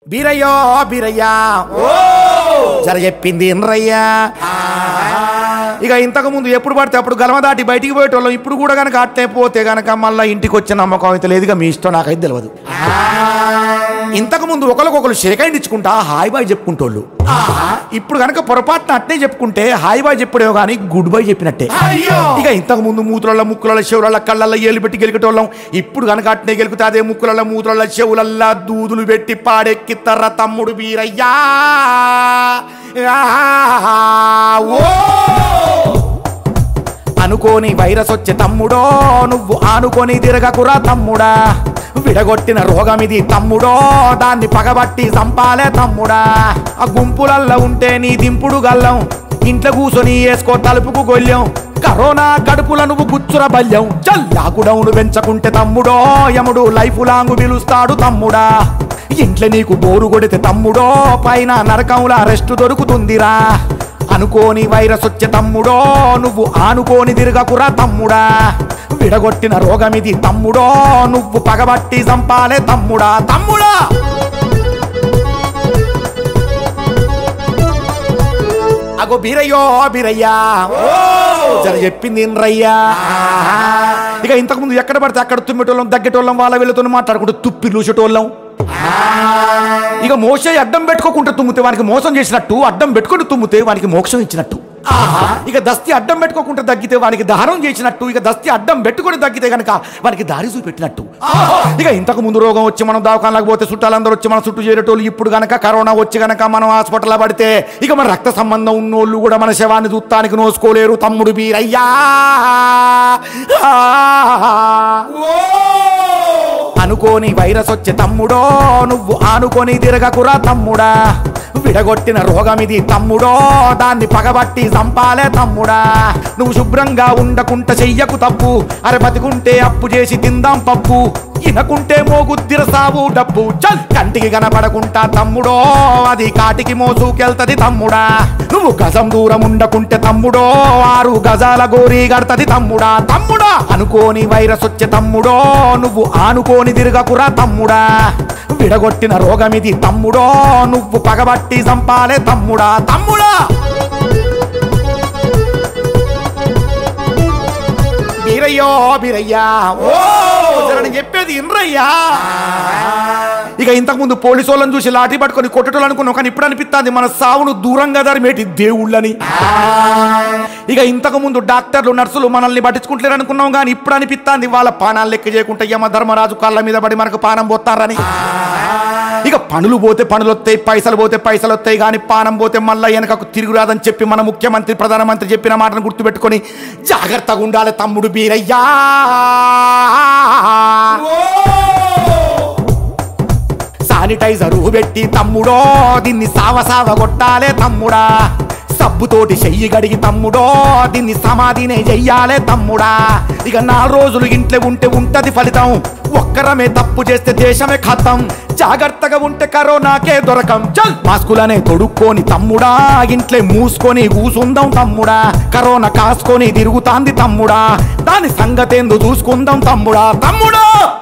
బీరయ్యో బీరయ్యా జర చెప్పింది ఇన్రయ్యా ఇక ఇంతకు ముందు ఎప్పుడు పడితే అప్పుడు గలమ దాటి బయటికి పోయేటోళ్ళం ఇప్పుడు కూడా కనుక అట్లే పోతే గనక మళ్ళీ ఇంటికి వచ్చే నమ్మకం అయితే లేదుగా మీ ఇష్టం నాకైతే తెలియదు ఇంతకు ముందు ఒకరికొకరు షేకైండ్ ఇచ్చుకుంటా హాయ్ బాయ్ చెప్పుకుంటోళ్ళు ఇప్పుడు కనుక పొరపాటున అట్నే చెప్పుకుంటే హాయ్ బాయ్ చెప్పుడేమో కానీ గుడ్ బై చెప్పినట్టే అయ్యో! ఇక ఇంతకు ముందు మూతుల ముక్కుల చెవుల కళ్ళల్లో ఏలు పెట్టి గెలికేటోళ్ళం ఇప్పుడు కనుక అట్నే గెలికితే అదే ముక్కుల మూతుల చెవులల్లా దూదులు పెట్టి పాడెక్కిత్తర్ర తమ్ముడు వీరయ్యా ఆహా! ఓ! అనుకోని వైరస్ వచ్చే తమ్ముడో నువ్వు ఆనుకొని తిరగకురా తమ్ముడా విడగొట్టిన రోగమిది తమ్ముడో దాన్ని పగబట్టి చంపాలే తమ్ముడా ఆ గుంపులల్లో ఉంటే నీ దింపుడు గల్లం ఇంట్లో కూసొని వేసుకో తలుపుకు గొల్లం కరోనా కడుపుల నువ్వు గుచ్చుర బల్యం చల్లాకుడౌను పెంచకుంటే తమ్ముడో యముడు లైఫ్ లాంగ్ పిలుస్తాడు తమ్ముడా ఇంట్లో నీకు బోరు కొడితే తమ్ముడో పైన నరకంలా రెస్ట్ దొరుకుతుందిరా అనుకోని వైరస్ వచ్చే తమ్ముడో నువ్వు ఆనుకోని తిరగకురా తమ్ముడా విడగొట్టిన రోగమిది తమ్ముడో నువ్వు పగబట్టి చంపాలే తమ్ముడా తమ్ముడా అగో బీరయ్యో బీరయ్యా జర చెప్పింది ఇన్రయ్యా ఇక ఇంతకు ముందు ఎక్కడ పడితే అక్కడ తుమ్మెటోళ్ళం దగ్గటోళ్ళం వాళ్ళ వీళ్ళతో మాట్లాడుకుంటూ తుప్పి లూసేటోళ్ళం ఇక మోసే అడ్డం పెట్టుకోకుండా తుమ్మితే వానికి మోసం చేసినట్టు అడ్డం పెట్టుకొని తుమ్మితే వానికి మోక్షం ఇచ్చినట్టు ఇక దస్తి అడ్డం పెట్టుకోకుండా తగ్గితే వానికి దారం చేసినట్టు ఇక దస్తి అడ్డం పెట్టుకొని తగ్గితే గనక వానికి దారి చూపెట్టినట్టు ఇక ఇంతకు ముందు రోగం వచ్చి మనం దవాఖానలకు పోతే చుట్టాలందరూ వచ్చి మన చుట్టూ చేరేటోళ్ళు ఇప్పుడు గనక కరోనా వచ్చి గనక మనం హాస్పిటల్లో పడితే ఇక మన రక్త సంబంధం ఉన్నోళ్ళు కూడా మన శవాన్ని చూత్తానికి నోసుకోలేరు తమ్ముడు బీరయ్యా అనుకోని వైరస్ వచ్చే తమ్ముడో నువ్వు ఆనుకొని తిరగకురా తమ్ముడా విడగొట్టిన రోగమిది తమ్ముడో దాన్ని పగబట్టి చంపాలే తమ్ముడా నువ్వు శుభ్రంగా ఉండకుంట చెయ్యకు తప్పు అరే బతికుంటే అప్పు చేసి తిందాం పప్పు ఇనకుంటే మోగుద్దిర సావు డబ్బు చల్ కంటికి కనపడకుంటా తమ్ముడో అది కాటికి మోసుకెళ్తది తమ్ముడా నువ్వు గజం దూరం ఉండకుంటే తమ్ముడో ఆరు గజాల గోరీ గడతది తమ్ముడా తమ్ముడా అనుకోని వైరస్ వచ్చే తమ్ముడో నువ్వు ఆనుకోని తిరగకురా తమ్ముడా విడగొట్టిన రోగమిది తమ్ముడో నువ్వు పగబట్టి చంపాలే తమ్ముడా తమ్ముడా బీరయ్యో బీరయ్యా ఓ జర నేను చెప్పేది ఇన్రయ్యా ఇక ఇంతకు ముందు పోలీసు వాళ్ళని చూసి లాఠీ పట్టుకొని కొట్టటోళ్ళు అనుకున్నాం కానీ ఇప్పుడు అనిపిస్తుంది మన సావును దూరంగా దరిమేటి దేవుళ్ళని ఇక ఇంతకు ముందు డాక్టర్లు నర్సులు మనల్ని పట్టించుకుంటలేరు అనుకున్నాం కానీ ఇప్పుడు అనిపిస్తుంది వాళ్ళ పానాలు లెక్క చేయకుండా యమ ధర్మరాజు కాళ్ళ మీద పడి మనకు పానం పోతారని ఇక పనులు పోతే పనులు వస్తాయి పైసలు పోతే పైసలు వస్తాయి కానీ పానం పోతే మళ్ళీ వెనకకు తిరుగురాదని చెప్పి మన ముఖ్యమంత్రి ప్రధానమంత్రి చెప్పిన మాటను గుర్తుపెట్టుకొని జాగ్రత్తగా ఉండాలి తమ్ముడు బీరయ్యా శానిటైజర్ పెట్టి తమ్ముడో దీన్ని సావ సావ కొట్టాలే తమ్ముడా సబ్బుతోటి చెయ్యి గడిగి తమ్ముడో దీన్ని సమాధినే చెయ్యాలే తమ్ముడా ఇక నాలుగు రోజులు ఇంట్లో ఉంటే ఉంటది ఫలితం ఒక్కరమే తప్పు చేస్తే దేశమే ఖతం జాగ్రత్తగా ఉంటే కరోనాకే దొరకం చల్ మాస్కులనే తొడుక్కొని తమ్ముడా ఇంట్లో మూసుకొని కూసుందాం తమ్ముడా కరోనా కాసుకొని తిరుగుతాంది తమ్ముడా దాని సంగతేందు చూసుకుందాం తమ్ముడా తమ్ముడా